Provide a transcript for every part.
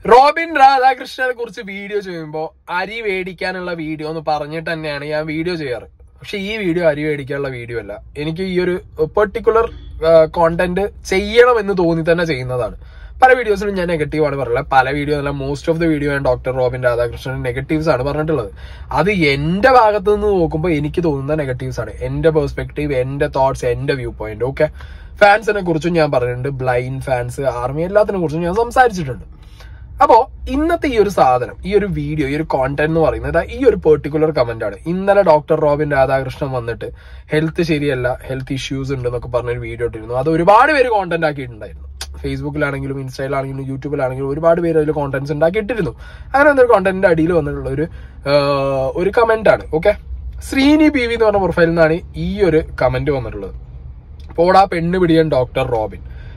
Robin രാധാകൃഷ്ണനെ കുറിച്ച് video ചെയ്യുമ്പോൾ അരി മേടിക്കാനുള്ള വീഡിയോ എന്ന് പറഞ്ഞിട്ട് തന്നെയാണ് ഞാൻ വീഡിയോ ചെയ്യാറ് പക്ഷെ ഈ വീഡിയോ അരി മേടിക്കാനുള്ള വീഡിയോ അല്ല എനിക്ക് ഈ ഒരു പെർട്ടിക്കുലർ കോണ്ടന്റ് ചെയ്യണം എന്ന് തോന്നി തന്നെ ചെയ്യുന്നതാണ് പല വീഡിയോസിലും ഞാൻ നെഗറ്റീവ് ആണ് പറയുന്നത് പല വീഡിയോ അല്ല മോസ്റ്റ് ഓഫ് ദ വീഡിയോ ഞാൻ ഡോക്ടർ റോബിൻ രാധാകൃഷ്ണൻ നെഗറ്റീവ്സ് ആണ് പറഞ്ഞിട്ടുള്ളത് അത് എന്റെ ഭാഗത്ത് നിന്ന് നോക്കുമ്പോൾ എനിക്ക് തോന്നുന്ന നെഗറ്റീവ്സ് ആണ് എന്റെ പെർസ്പെക്ടീവ് എന്റെ തോട്ട്സ് എന്റെ വ്യൂ പോയിന്റ് ഓക്കെ ഫാൻസിനെ കുറിച്ചും ഞാൻ പറഞ്ഞിട്ടുണ്ട് ബ്ലൈൻഡ് ഫാൻസ് ആർമി എല്ലാത്തിനെ കുറിച്ചും ഞാൻ സംസാരിച്ചിട്ടുണ്ട് അപ്പോ ഇന്നത്തെ ഈ ഒരു സാധനം ഈ ഒരു വീഡിയോ ഈ ഒരു കോണ്ടന്റ് എന്ന് പറയുന്നത് ഈ ഒരു പെർട്ടിക്കുലർ കമന്റ് ആണ് ഇന്നലെ ഡോക്ടർ റോബിൻ രാധാകൃഷ്ണൻ വന്നിട്ട് ഹെൽത്ത് ശരിയല്ല ഹെൽത്ത് ഇഷ്യൂസ് ഉണ്ട് എന്നൊക്കെ പറഞ്ഞൊരു വീഡിയോ ഇട്ടിരുന്നു അത് ഒരുപാട് പേര് കോണ്ടന്റ് ആക്കിയിട്ടുണ്ടായിരുന്നു ഫേസ്ബുക്കിലാണെങ്കിലും ഇൻസ്റ്റയിലാണെങ്കിലും യൂട്യൂബിലാണെങ്കിലും ഒരുപാട് പേര് അതിൽ കോണ്ടന്റ്സ് ഉണ്ടാക്കി ഇട്ടിരുന്നു അങ്ങനെ വന്നൊരു കോണ്ടന്റിന്റെ അടിയിൽ വന്നിട്ടുള്ള ഒരു ആ, ഒരു കമന്റ് ആണ് ഓക്കെ ശ്രീനി പി വി എന്ന് പറഞ്ഞ പ്രൊഫൈലിൽ നിന്നാണ് ഈ ഒരു കമന്റ് വന്നിട്ടുള്ളത് പോടാ പെണ്ണ് പിടിയൻ ഡോക്ടർ റോബിൻ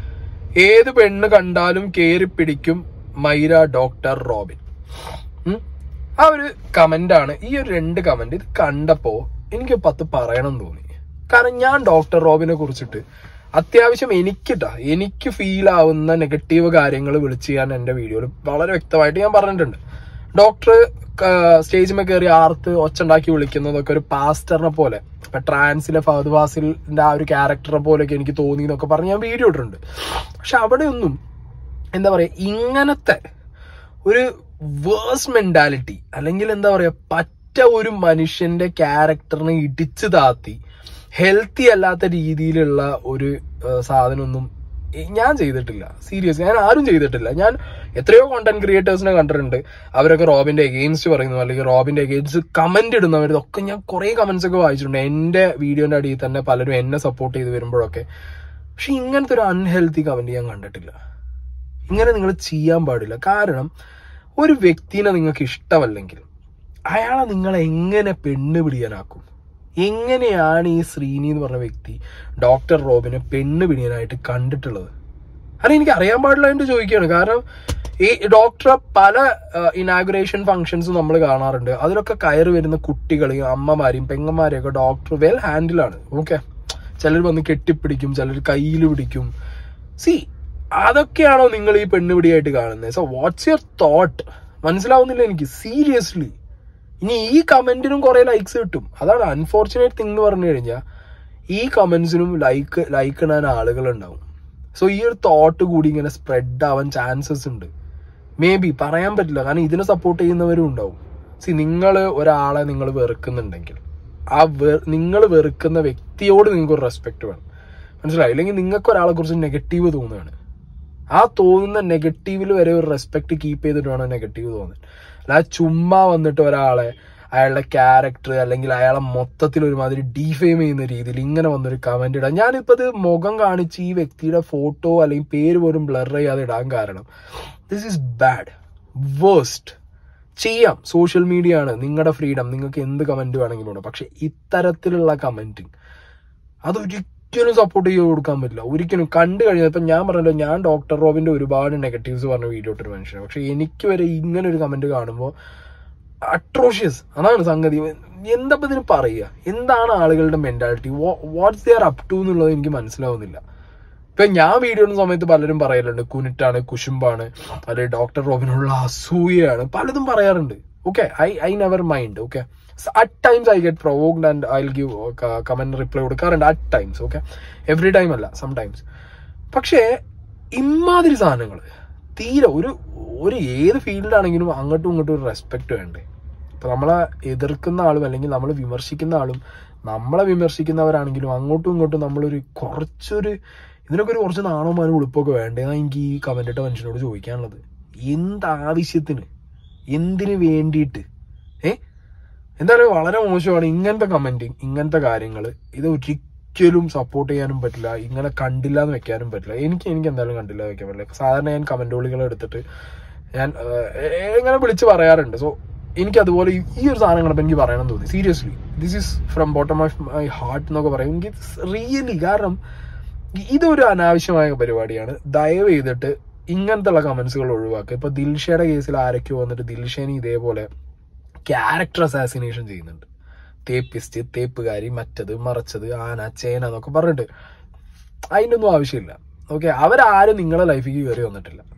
ഏത് പെണ്ണ് കണ്ടാലും കേറി പിടിക്കും മൈര ഡോക്ടർ റോബിൻ ഉം. ആ ഒരു കമന്റ് ആണ് ഈ ഒരു രണ്ട് കമന്റ് ഇത് കണ്ടപ്പോ എനിക്ക് പത്ത് പറയണം എന്ന് തോന്നി കാരണം ഞാൻ ഡോക്ടർ റോബിനെ കുറിച്ചിട്ട് അത്യാവശ്യം എനിക്കിട്ടാ എനിക്ക് ഫീൽ ആവുന്ന നെഗറ്റീവ് കാര്യങ്ങൾ വിളിച്ച് ഞാൻ എന്റെ വീഡിയോയിൽ വളരെ വ്യക്തമായിട്ട് ഞാൻ പറഞ്ഞിട്ടുണ്ട് ഡോക്ടർ സ്റ്റേജിൽ കയറി ആർത്ത് ഒച്ചുണ്ടാക്കി വിളിക്കുന്നതൊക്കെ ഒരു പാസ്റ്ററിനെ പോലെ ഇപ്പൊ ട്രാൻസിലെ ഫഹദ് ഫാസിലിന്റെ ആ ഒരു ക്യാരക്ടറെ പോലെയൊക്കെ എനിക്ക് തോന്നി എന്നൊക്കെ പറഞ്ഞ് ഞാൻ വീഡിയോ ഇട്ടിട്ടുണ്ട് പക്ഷെ അവിടെയൊന്നും എന്താ പറയാ ഇങ്ങനത്തെ ഒരു വേഴ്സ് മെന്റാലിറ്റി അല്ലെങ്കിൽ എന്താ പറയാ പറ്റ ഒരു മനുഷ്യന്റെ ക്യാരക്ടറിനെ ഇടിച്ചു താത്തി ഹെൽത്തി അല്ലാത്ത രീതിയിലുള്ള ഒരു ആ, സാധനമൊന്നും ഇ- ഞാൻ ചെയ്തിട്ടില്ല സീരിയസ് ഞാൻ ആരും ചെയ്തിട്ടില്ല ഞാൻ എത്രയോ കോണ്ടന്റ് ക്രിയേറ്റേഴ്സിനെ കണ്ടിട്ടുണ്ട് അവരൊക്കെ റോബിന്റെ എഗെയിൻസ്റ്റ് പറയുന്നു അല്ലെങ്കിൽ റോബിന്റെ എഗെയിൻസ്റ്റ് കമന്റ് ഇടുന്നവരൊക്കെ ഞാൻ കുറെ കമന്റ്സ് ഒക്കെ വായിച്ചിട്ടുണ്ട് എന്റെ വീഡിയോന്റെ അടിയിൽ തന്നെ പലരും എന്നെ സപ്പോർട്ട് ചെയ്ത് വരുമ്പോഴൊക്കെ പക്ഷെ ഇങ്ങനത്തെ ഒരു അൺഹെൽത്തി കമന്റ് ഞാൻ കണ്ടിട്ടില്ല ഇങ്ങനെ നിങ്ങൾ ചെയ്യാൻ പാടില്ല കാരണം ഒരു വ്യക്തിനെ നിങ്ങൾക്ക് ഇഷ്ടമല്ലെങ്കിൽ അയാളെ നിങ്ങൾ എങ്ങനെ പെണ്ണ് പിടിയാനാക്കും എങ്ങനെയാണ് ഈ ശ്രീനി എന്ന് പറഞ്ഞ വ്യക്തി ഡോക്ടർ റോബിനെ പെണ്ണ് പിടിയാനായിട്ട് കണ്ടിട്ടുള്ളത് അത് എനിക്ക് അറിയാൻ പാടില്ല എന്ന് ചോദിക്കുകയാണ് കാരണം ഈ ഡോക്ടറെ പല ഇനാഗുറേഷൻ ഫംഗ്ഷൻസും നമ്മൾ കാണാറുണ്ട് അതിലൊക്കെ കയറി വരുന്ന കുട്ടികളെയും അമ്മമാരെയും പെങ്ങന്മാരെയും ഒക്കെ ഡോക്ടർ വെൽ ഹാൻഡിലാണ് ഓക്കെ ചിലർ വന്ന് കെട്ടിപ്പിടിക്കും ചിലർ കയ്യിൽ പിടിക്കും സി അതൊക്കെയാണോ നിങ്ങൾ ഈ പെണ്ണുപിടിയായിട്ട് കാണുന്നത് സോ വാട്ട്സ് യുവർ തോട്ട് മനസ്സിലാവുന്നില്ല എനിക്ക് സീരിയസ്ലി ഇനി ഈ കമന്റിനും കുറെ ലൈക്സ് കിട്ടും അതാണ് അൺഫോർച്ചുനേറ്റ് തിങ് എന്ന് പറഞ്ഞു കഴിഞ്ഞാൽ ഈ കമന്റ്സിനും ലൈക്ക് ലൈക്ക് ഇടാൻ ആളുകൾ ഉണ്ടാവും സോ ഈ ഒരു തോട്ട് കൂടി ഇങ്ങനെ സ്പ്രെഡ് ആവാൻ ചാൻസസ് ഉണ്ട് മേ ബി പറയാൻ പറ്റില്ല കാരണം ഇതിനെ സപ്പോർട്ട് ചെയ്യുന്നവരും ഉണ്ടാവും സി നിങ്ങൾ ഒരാളെ നിങ്ങൾ വെറുക്കുന്നുണ്ടെങ്കിൽ ആ നിങ്ങൾ വെറുക്കുന്ന വ്യക്തിയോട് നിങ്ങൾക്ക് ഒരു റെസ്പെക്ട് വേണം മനസ്സിലായി അല്ലെങ്കിൽ നിങ്ങൾക്ക് ഒരാളെ കുറിച്ച് നെഗറ്റീവ് തോന്നുകയാണ് ആ തോന്നുന്ന നെഗറ്റീവിൽ വരെ ഒരു റെസ്പെക്ട് കീപ്പ് ചെയ്തിട്ട് വേണം നെഗറ്റീവ് തോന്നാൻ അല്ലാതെ ചുമ്മാ വന്നിട്ട് ഒരാളെ അയാളുടെ ക്യാരക്ടർ അല്ലെങ്കിൽ അയാളെ മൊത്തത്തിൽ ഒരുമാതിരി ഡീഫെയിം ചെയ്യുന്ന രീതിയിൽ ഇങ്ങനെ വന്നൊരു കമന്റ് ഇടാം ഞാനിപ്പോ ഇത് മുഖം കാണിച്ച് ഈ വ്യക്തിയുടെ ഫോട്ടോ അല്ലെങ്കിൽ പേര് പോലും ബ്ലർ ചെയ്യാതെ ഇടാൻ കാരണം ദിസ് ഈസ് ബാഡ് വേസ്റ്റ് ചെയ്യാം സോഷ്യൽ മീഡിയ ആണ് നിങ്ങളുടെ ഫ്രീഡം നിങ്ങൾക്ക് എന്ത് കമന്റ് വേണമെങ്കിലും ഉണ്ട് പക്ഷെ ഇത്തരത്തിലുള്ള കമന്റിങ് അതൊരിക്കലും സപ്പോർട്ട് ചെയ്ത് കൊടുക്കാൻ പറ്റില്ല ഒരിക്കലും കണ്ടു കഴിഞ്ഞാൽ ഇപ്പൊ ഞാൻ പറഞ്ഞല്ലോ ഞാൻ ഡോക്ടർ റോബിന്റെ ഒരുപാട് നെഗറ്റീവ്സ് പറഞ്ഞ വീഡിയോ ഇട്ടൊരു മനുഷ്യനാണ് പക്ഷെ എനിക്ക് വരെ ഇങ്ങനെ ഒരു കമന്റ് കാണുമ്പോൾ അട്രോഷ്യസ് അതാണ് സംഗതി എന്താ ഇതിന് പറയുക എന്താണ് ആളുകളുടെ mentality what's they're up to എന്നുള്ളത് എനിക്ക് മനസ്സിലാവുന്നില്ല ഇപ്പൊ ഞാൻ വീഡിയോ ഇടുന്ന സമയത്ത് പലരും പറയലുണ്ട് കുനിറ്റാണ് കുശുമ്പാണ് അല്ലെങ്കിൽ ഡോക്ടർ റോബിനുള്ള അസൂയയാണ് പലതും പറയാറുണ്ട് okay I I never mind okay at times I get provoked and I give comment reply കൊടുക്കാറുണ്ട് at times okay every time അല്ല സം ടൈംസ് പക്ഷേ ഇമാതിരി സാധനങ്ങൾ തീരെ ഒരു ഒരു ഏത് ഫീൽഡാണെങ്കിലും അങ്ങോട്ടും ഇങ്ങോട്ടും ഒരു റെസ്പെക്ട് വേണ്ടേ ഇപ്പൊ നമ്മളെ എതിർക്കുന്ന ആളും അല്ലെങ്കിൽ നമ്മൾ വിമർശിക്കുന്ന ആളും നമ്മളെ വിമർശിക്കുന്നവരാണെങ്കിലും അങ്ങോട്ടും ഇങ്ങോട്ടും നമ്മളൊരു കുറച്ചൊരു ഇതിനൊക്കെ ഒരു കുറച്ച് നാണോ മാനോ ഉളുപ്പൊക്കെ വേണ്ടേന്നാ എനിക്ക് ഈ കമന്റ് ഇട്ട മനുഷ്യനോട് ചോദിക്കാനുള്ളത് എന്താവശ്യത്തിന് എന്തിനു വേണ്ടിയിട്ട് ഏ എന്തായാലും വളരെ മോശമാണ് ഇങ്ങനത്തെ കമന്റിങ് ഇങ്ങനത്തെ കാര്യങ്ങൾ ഇത് ഒരിക്കലും സപ്പോർട്ട് ചെയ്യാനും പറ്റില്ല ഇങ്ങനെ കണ്ടില്ല എന്ന് വെക്കാനും പറ്റില്ല എനിക്ക് എനിക്ക് എന്തായാലും കണ്ടില്ല എന്ന് വെക്കാൻ പറ്റില്ല സാധാരണ ഞാൻ കമന്റുകൾ എടുത്തിട്ട് ഞാൻ ഏഹ്, ഇങ്ങനെ വിളിച്ച് പറയാറുണ്ട് സോ എനിക്ക് അതുപോലെ ഈ- ഈ ഒരു സാധനം കണ്ടപ്പോൾ എനിക്ക് പറയണം തോന്നി seriously this is from bottom of my heart എന്നൊക്കെ പറയും എനിക്ക് റിയലി കാരണം ഇ- ഇതൊരു അനാവശ്യമായ പരിപാടിയാണ് ദയവ് ചെയ്തിട്ട് ഇങ്ങനത്തെ ഉള്ള കമന്റ്സുകൾ ഒഴിവാക്കുക ഇപ്പൊ ദിൽഷയുടെ കേസിൽ ആരൊക്കെയോ വന്നിട്ട് ദിൽഷേനെ ഇതേപോലെ ക്യാരക്ടർ അസാസിനേഷൻ ചെയ്യുന്നുണ്ട് തേപ്പിസ്റ്റ് തേപ്പുകാരി മറ്റത് മറച്ചത് ആന ചേന എന്നൊക്കെ പറഞ്ഞിട്ട് അതിൻ്റെ ഒന്നും ആവശ്യമില്ല ഓക്കെ അവരാരും നിങ്ങളെ ലൈഫിലേക്ക് കയറി വന്നിട്ടില്ല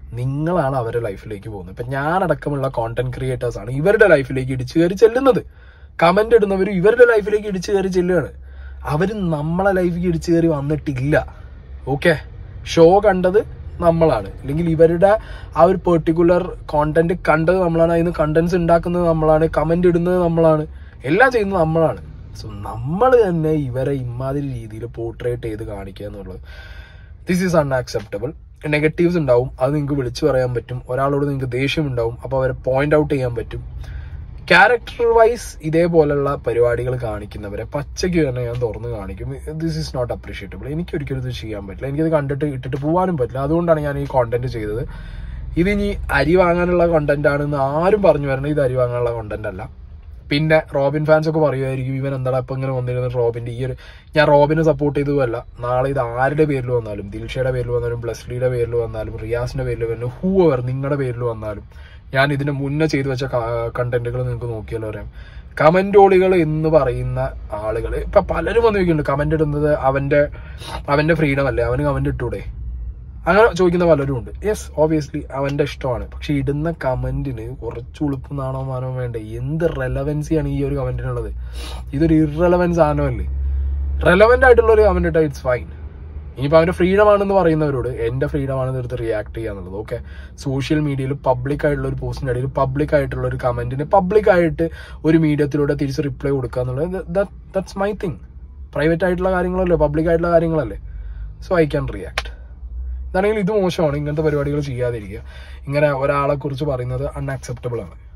നിങ്ങളാണ് അവരുടെ ലൈഫിലേക്ക് പോകുന്നത് ഇപ്പൊ ഞാനടക്കമുള്ള കോണ്ടന്റ് ക്രിയേറ്റേഴ്സ് ആണ് ഇവരുടെ ലൈഫിലേക്ക് ഇടിച്ചു കയറി ചെല്ലുന്നത് കമന്റ് ഇടുന്നവരും ഇവരുടെ ലൈഫിലേക്ക് ഇടിച്ചു കയറി ചെല്ലുകയാണ് അവര് നമ്മളെ ലൈഫിലേക്ക് ഇടിച്ചു കയറി വന്നിട്ടില്ല ഓക്കെ ഷോ കണ്ടത് നമ്മളാണ് അല്ലെങ്കിൽ ഇവരുടെ ആ ഒരു പെർട്ടിക്കുലർ കോണ്ടന്റ് കണ്ടത് നമ്മളാണ് അതിന് കണ്ടന്റ്സ് ഉണ്ടാക്കുന്നത് നമ്മളാണ് കമന്റ് ഇടുന്നത് നമ്മളാണ് എല്ലാം ചെയ്യുന്നത് നമ്മളാണ് സോ നമ്മൾ തന്നെ ഇവരെ ഇമാതിരി രീതിയിൽ പോർട്രേറ്റ് ചെയ്ത് കാണിക്കുക എന്നുള്ളത് ദിസ് ഈസ് അൺആക്സെപ്റ്റബിൾ നെഗറ്റീവ്സ് ഉണ്ടാവും അത് നിങ്ങൾക്ക് വിളിച്ചു പറയാൻ പറ്റും ഒരാളോട് നിങ്ങൾക്ക് ദേഷ്യം ഉണ്ടാവും അപ്പോൾ അവരെ പോയിന്റ് ഔട്ട് ചെയ്യാൻ പറ്റും ക്യാരക്ടർ വൈസ് ഇതേപോലുള്ള പരിപാടികൾ കാണിക്കുന്നവരെ പച്ചയ്ക്ക് തന്നെ ഞാൻ തുറന്ന് കാണിക്കും ദിസ് ഈസ് നോട്ട് അപ്രീഷിയേറ്റബിൾ എനിക്ക് ഒരിക്കലും ഇത് ചെയ്യാൻ പറ്റില്ല എനിക്കത് കണ്ടിട്ട് ഇട്ടിട്ട് പോകാനും പറ്റില്ല അതുകൊണ്ടാണ് ഞാൻ ഈ കോണ്ടന്റ് ചെയ്തത് ഇതിനി അരി വാങ്ങാനുള്ള കോണ്ടന്റ് ആണെന്ന് ആരും പറഞ്ഞു വരണം ഇത് അരി വാങ്ങാനുള്ള കോണ്ടന്റ് അല്ല പിന്നെ റോബിൻ ഫാൻസ് ഒക്കെ പറയുമായിരിക്കും ഇവൻ എന്താടാ ഇപ്പൊ ഇങ്ങനെ വന്നിരുന്നത് റോബിന്റെ ഈ ഒരു ഞാൻ റോബിനെ സപ്പോർട്ട് ചെയ്തതല്ല നാളെ ഇത് ആരുടെ പേരിൽ വന്നാലും ദിൽഷയുടെ പേരിൽ വന്നാലും ബ്ലസ്ലിയുടെ പേരിൽ വന്നാലും റിയാസിന്റെ പേരിൽ വന്നാലും ഹൂ അവർ നിങ്ങളുടെ പേരിൽ വന്നാലും ഞാൻ ഇതിന് മുന്നേ ചെയ്തു വെച്ച കണ്ടന്റുകൾ നിങ്ങൾക്ക് നോക്കിയാലോ അറിയാം കമന്റോളികൾ എന്ന് പറയുന്ന ആളുകൾ ഇപ്പൊ പലരും വന്ന് ചോദിക്കുന്നുണ്ട് കമന്റ് ഇടുന്നത് അവന്റെ അവന്റെ ഫ്രീഡം അല്ലേ അവന് കമന്റ് ഇട്ടൂടെ അങ്ങനെ ചോദിക്കുന്ന പലരും ഉണ്ട് യെസ് ഓബിയസ്ലി അവന്റെ ഇഷ്ടമാണ് പക്ഷെ ഇടുന്ന കമന്റിന് കുറച്ച് ഉളുപ്പ് നാണോ മാനോ വേണ്ട എന്ത് റെലവൻസിയാണ് ഈ ഒരു കമന്റിനുള്ളത് ഇതൊരു ഇറലവൻസ് സാധനമല്ലേ റെലവെന്റ് ആയിട്ടുള്ള ഒരു കമന്റ് ഇട്ടാ ഇറ്റ്സ് ഫൈൻ ഇനിയിപ്പോൾ അവന്റെ ഫ്രീഡം ആണെന്ന് പറയുന്നവരോട് എന്റെ ഫ്രീഡം ആണെന്ന് എടുത്ത് റിയാക്ട് ചെയ്യാന്നുള്ളത് ഓക്കെ സോഷ്യൽ മീഡിയയിൽ പബ്ലിക് ആയിട്ടുള്ള ഒരു പോസ്റ്റിന്റെ ഇടയിൽ പബ്ലിക് ആയിട്ടുള്ള ഒരു കമന്റിന് പബ്ലിക് ആയിട്ട് ഒരു മീഡിയത്തിലൂടെ തിരിച്ച് റിപ്ലൈ കൊടുക്കുക എന്നുള്ളത് ദാറ്റ്സ് മൈ തിങ് പ്രൈവറ്റ് ആയിട്ടുള്ള കാര്യങ്ങളല്ലേ പബ്ലിക് ആയിട്ടുള്ള കാര്യങ്ങളല്ലേ സോ ഐ ക്യാൻ റിയാക്ട് ഇതാണെങ്കിൽ ഇത് മോശമാണ് ഇങ്ങനത്തെ പരിപാടികൾ ചെയ്യാതിരിക്കുക ഇങ്ങനെ ഒരാളെ കുറിച്ച് പറയുന്നത് അൺആക്സെപ്റ്റബിൾ ആണ്